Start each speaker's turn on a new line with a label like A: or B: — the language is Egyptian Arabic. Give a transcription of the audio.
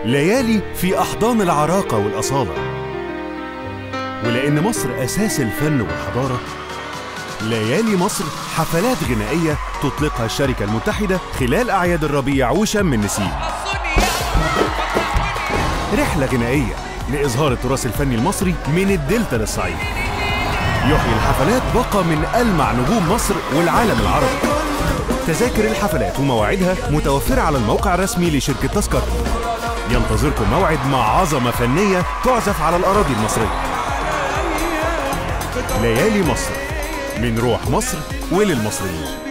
A: ليالي في أحضان العراقة والأصالة ولأن مصر أساس الفن والحضارة ليالي مصر حفلات غنائية تطلقها الشركة المتحدة خلال أعياد الربيع وشم النسيم رحلة غنائية لإظهار التراث الفني المصري من الدلتا للصعيد يحيي الحفلات باقة من ألمع نجوم مصر والعالم العربي تذاكر الحفلات ومواعيدها متوفرة على الموقع الرسمي لشركة تذكرة ينتظركم موعد مع عظمة فنية تعزف على الأراضي المصرية ليالي مصر من روح مصر وللمصريين